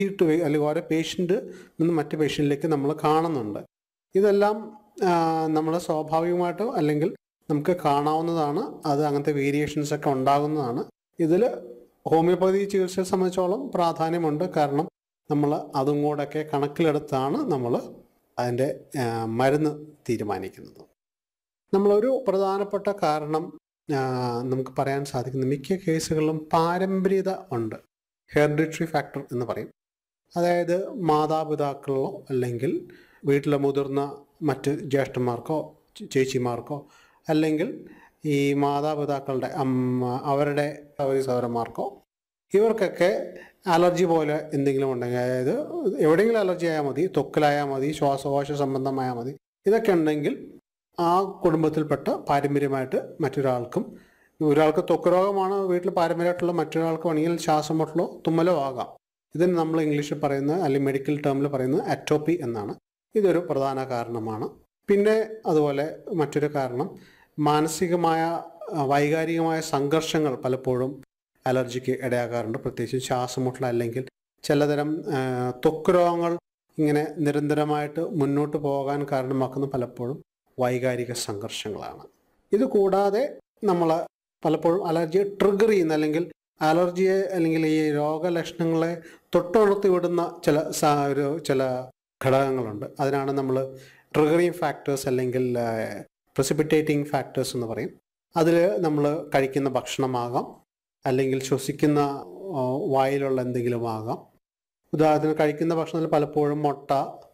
to അല്ലെങ്കിൽ ഓരോ patient നിന്ന് മറ്റ് പേഷ്യൻറ്റിലേക്ക് നമ്മൾ കാണുന്നുണ്ട് ഇതെല്ലാം നമ്മൾ സ്വാഭാവികമായിട്ടോ അല്ലെങ്കിൽ നമുക്ക് കാണാവുന്നതാണ് അത് അങ്ങനത്തെ വേരിയേഷൻസ് ഒക്കെ ഉണ്ടാകുന്നതാണ് ഇതിൽ ഹോമിയോപ്പതി ചികിത്സയെ സംബന്ധിച്ചോളം പ്രാധാന്യമുണ്ട് കാരണം നമ്മൾ അതും കൂടെയൊക്കെ കണക്കിലെടുത്താണ് നമ്മൾ അതിൻ്റെ ആ, മരുന്ന് തീരുമാനിക്കുന്നത് നമ്മളൊരു പ്രധാനപ്പെട്ട കാരണം ആ, നമുക്ക് പറയാൻ സാധിക്കുന്ന മിക്ക കേസുകളിലും പാരമ്പര്യത ഉണ്ട് ഹെറിഡിറ്ററി ഫാക്ടർ എന്ന് പറയും അതായത് മാതാപിതാക്കളോ അല്ലെങ്കിൽ വീട്ടിലെ മുതിർന്ന മറ്റ് ജ്യേഷ്ഠന്മാർക്കോ ചേ- ചേച്ചിമാർക്കോ അല്ലെങ്കിൽ ഈ മാതാപിതാക്കളുടെ അമ്മ അവരുടെ സഹോദരി സഹോദരന്മാർക്കോ ഇവർക്കൊക്കെ അലർജി പോലെ എന്തെങ്കിലും ഉണ്ടെങ്കിൽ അതായത് എവിടെയെങ്കിലും അലർജി ആയാൽ മതി ത്വക്കിലായാൽ മതി ശ്വാസകോശ സംബന്ധമായാൽ മതി ഇതൊക്കെ ഉണ്ടെങ്കിൽ ആ കുടുംബത്തിൽപ്പെട്ട പാരമ്പര്യമായിട്ട് മറ്റൊരാൾക്കും ഒരാൾക്ക് ത്വക്ക് രോഗമാണ് വീട്ടിൽ പാരമ്പര്യമായിട്ടുള്ള മറ്റൊരാൾക്ക് വേണമെങ്കിൽ ശ്വാസം മുട്ടലോ തുമ്മലോ ആകാം ഇതിന് നമ്മൾ ഇംഗ്ലീഷിൽ പറയുന്നത് അല്ലെങ്കിൽ മെഡിക്കൽ ടേമിൽ പറയുന്നത് അറ്റോപ്പി എന്നാണ് ഇതൊരു പ്രധാന കാരണമാണ് പിന്നെ അതുപോലെ മറ്റൊരു കാരണം മാനസികമായ ആ, വൈകാരികമായ സംഘർഷങ്ങൾ പലപ്പോഴും അലർജിക്ക് ഇടയാക്കാറുണ്ട് പ്രത്യേകിച്ച് ശ്വാസമുട്ടൽ അല്ലെങ്കിൽ ചിലതരം ആ, ത്വക്ക് രോഗങ്ങൾ ഇങ്ങനെ നിരന്തരമായിട്ട് മുന്നോട്ട് പോകാൻ കാരണമാക്കുന്ന പലപ്പോഴും വൈകാരിക സംഘർഷങ്ങളാണ് ഇത് കൂടാതെ നമ്മൾ പലപ്പോഴും അലർജിയെ ട്രിഗർ ചെയ്യുന്ന അല്ലെങ്കിൽ അലർജിയെ അല്ലെങ്കിൽ ഈ രോഗലക്ഷണങ്ങളെ തൊട്ടുണർത്തി വിടുന്ന ചില സാ- ഒരു ചില ഘടകങ്ങളുണ്ട് അതിനാണ് നമ്മൾ ട്രിഗറിങ് ഫാക്ടേഴ്സ് അല്ലെങ്കിൽ പ്രസിപ്പിറ്റേറ്റിംഗ് ഫാക്ടേഴ്സ് എന്ന് പറയും അതിൽ നമ്മൾ കഴിക്കുന്ന ഭക്ഷണമാകാം അല്ലെങ്കിൽ ശ്വസിക്കുന്ന ആ, വായിലുള്ള എന്തെങ്കിലും ആകാം ഉദാഹരണത്തിന് കഴിക്കുന്ന ഭക്ഷണത്തിൽ പലപ്പോഴും മുട്ട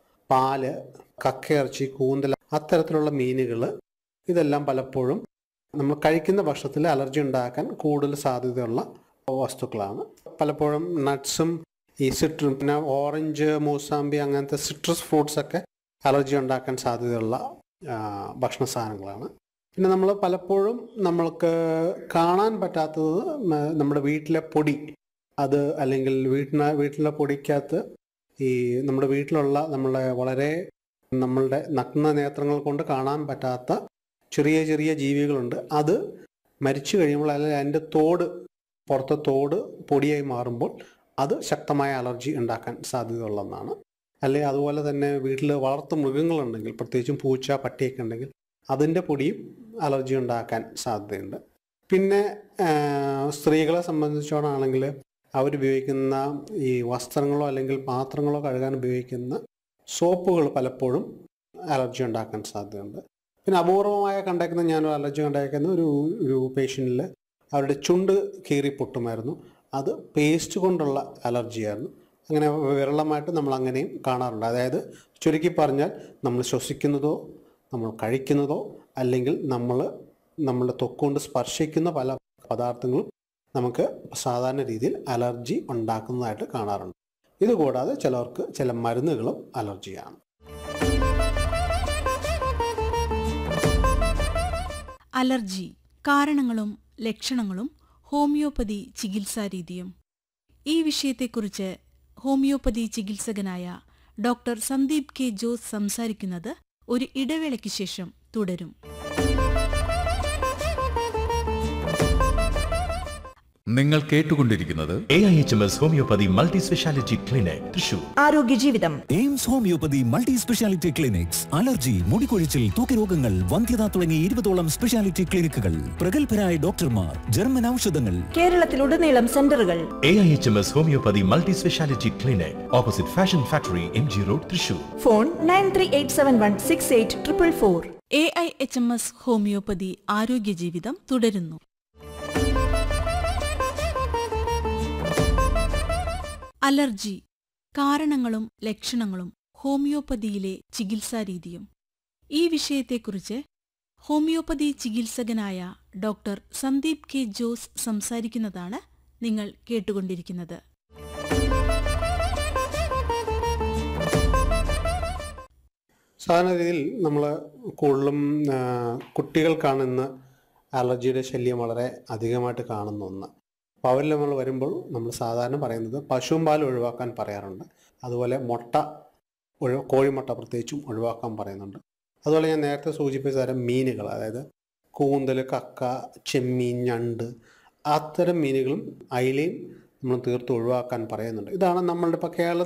പാല് കക്കയിറച്ചി കൂന്തൽ അത്തരത്തിലുള്ള മീനുകൾ ഇതെല്ലാം പലപ്പോഴും നമ്മൾ കഴിക്കുന്ന ഭക്ഷണത്തിൽ അലർജി ഉണ്ടാക്കാൻ കൂടുതൽ സാധ്യതയുള്ള വസ്തുക്കളാണ് പലപ്പോഴും നട്ട്സും ഈ സിട്ര പിന്നെ ഓറഞ്ച് മൂസാമ്പി അങ്ങനത്തെ സിട്രസ് ഫ്രൂട്ട്സ് ഒക്കെ അലർജി ഉണ്ടാക്കാൻ സാധ്യതയുള്ള ആ, ഭക്ഷണ സാധനങ്ങളാണ് പിന്നെ നമ്മൾ പലപ്പോഴും നമ്മൾക്ക് കാണാൻ പറ്റാത്തത് മ- നമ്മുടെ വീട്ടിലെ പൊടി അത് അല്ലെങ്കിൽ വീട്ടിന വീട്ടിലെ പൊടിക്കകത്ത് ഈ നമ്മുടെ വീട്ടിലുള്ള നമ്മളെ വളരെ നമ്മളുടെ നഗ്ന നേത്രങ്ങൾ കൊണ്ട് കാണാൻ പറ്റാത്ത ചെറിയ ചെറിയ ജീവികളുണ്ട് അത് മരിച്ചു കഴിയുമ്പോൾ അല്ലെങ്കിൽ അതിൻ്റെ തോട് പുറത്തെ തോട് പൊടിയായി മാറുമ്പോൾ അത് ശക്തമായ അലർജി ഉണ്ടാക്കാൻ സാധ്യതയുള്ള ഒന്നാണ് അല്ലെങ്കിൽ അതുപോലെ തന്നെ വീട്ടിൽ വളർത്തു മൃഗങ്ങളുണ്ടെങ്കിൽ പ്രത്യേകിച്ചും പൂച്ച പട്ടിയൊക്കെ ഉണ്ടെങ്കിൽ അതിൻ്റെ പൊടിയും അലർജി ഉണ്ടാക്കാൻ സാധ്യതയുണ്ട് പിന്നെ ആ, സ്ത്രീകളെ സംബന്ധിച്ചോടാണെങ്കിൽ അവരുപയോഗിക്കുന്ന ഈ വസ്ത്രങ്ങളോ അല്ലെങ്കിൽ പാത്രങ്ങളോ കഴുകാൻ ഉപയോഗിക്കുന്ന സോപ്പുകൾ പലപ്പോഴും അലർജി ഉണ്ടാക്കാൻ സാധ്യതയുണ്ട് പിന്നെ അപൂർവമായ കണ്ടേക്കുന്ന ഞാനൊരു അലർജി കണ്ടേക്കുന്ന ഒരു ഒരു പേഷ്യൻറ്റിൽ അവരുടെ ചുണ്ട് കീറി പൊട്ടുമായിരുന്നു അത് പേസ്റ്റ് കൊണ്ടുള്ള അലർജിയായിരുന്നു അങ്ങനെ വിരളമായിട്ട് നമ്മൾ അങ്ങനെയും കാണാറുണ്ട് അതായത് ചുരുക്കി പറഞ്ഞാൽ നമ്മൾ ശ്വസിക്കുന്നതോ നമ്മൾ കഴിക്കുന്നതോ അല്ലെങ്കിൽ നമ്മൾ നമ്മുടെ തൊക്കുകൊണ്ട് സ്പർശിക്കുന്ന പല പദാർത്ഥങ്ങളും നമുക്ക് സാധാരണ രീതിയിൽ അലർജി ഉണ്ടാക്കുന്നതായിട്ട് കാണാറുണ്ട് ഇതുകൂടാതെ ചിലർക്ക് ചില മരുന്നുകളും അലർജിയാണ് അലർജി കാരണങ്ങളും ലക്ഷണങ്ങളും ഹോമിയോപ്പതി ചികിത്സാരീതിയും ഈ വിഷയത്തെക്കുറിച്ച് ഹോമിയോപ്പതി ചികിത്സകനായ ഡോക്ടർ സന്ദീപ് കെ ജോസ് സംസാരിക്കുന്നത് ഒരു ഇടവേളയ്ക്ക് ശേഷം തുടരും നിങ്ങൾ കേട്ടുകൊണ്ടിരിക്കുന്നത് A I H M S homeopathy multi speciality clinic Thrissur ആരോഗ്യ ജീവിതം AIMS homoeopathy multi speciality clinics allergy മുടികൊഴിച്ചിൽ തൂക്കരോഗങ്ങൾ വന്ധ്യത തുടങ്ങി ഇരുപതോളം സ്പെഷ്യാലിറ്റി ക്ലിനിക്കുകൾ പ്രഗത്ഭരായ ഡോക്ടർമാർ ജർമ്മൻ ഔഷധങ്ങൾ കേരളത്തിലുടനീളം സെന്ററുകൾ A I H M S homeopathy multi speciality clinic opposite fashion factory M G road Thrissur phone nine three eight seven one six eight triple four A I H M S homeopathy ആരോഗ്യ ജീവിതം തുടരുന്നു allergy കാരണങ്ങളും ലക്ഷണങ്ങളും ഹോമിയോപ്പതിയിലെ ചികിത്സാരീതിയും ഈ വിഷയത്തെക്കുറിച്ച് homeopathy ചികിത്സകനായ doctor Sandeep K Jose സംസാരിക്കുന്നതാണ് നിങ്ങൾ കേട്ടുകൊണ്ടിരിക്കുന്നത് സാധാരണ രീതിയിൽ നമ്മൾ കൂടുതലും ആ, കുട്ടികൾക്കാണ് ഇന്ന് അലർജിയുടെ ശല്യം വളരെ അധികമായിട്ട് കാണുന്ന ഒന്ന് അപ്പോൾ അവരിൽ നമ്മൾ വരുമ്പോൾ നമ്മൾ സാധാരണ പറയുന്നത് പശുവും പാൽ ഒഴിവാക്കാൻ പറയാറുണ്ട് അതുപോലെ മുട്ട ഒഴി കോഴിമുട്ട പ്രത്യേകിച്ചും ഒഴിവാക്കാൻ പറയുന്നുണ്ട് അതുപോലെ ഞാൻ നേരത്തെ സൂചിപ്പിച്ച തരം മീനുകൾ അതായത് കൂന്തൽ കക്ക ചെമ്മീൻ ഞണ്ട് അത്തരം മീനുകളും അയിലയും നമ്മൾ തീർത്തും ഒഴിവാക്കാൻ പറയുന്നുണ്ട് ഇതാണ് നമ്മളുടെ ഇപ്പോൾ കേരള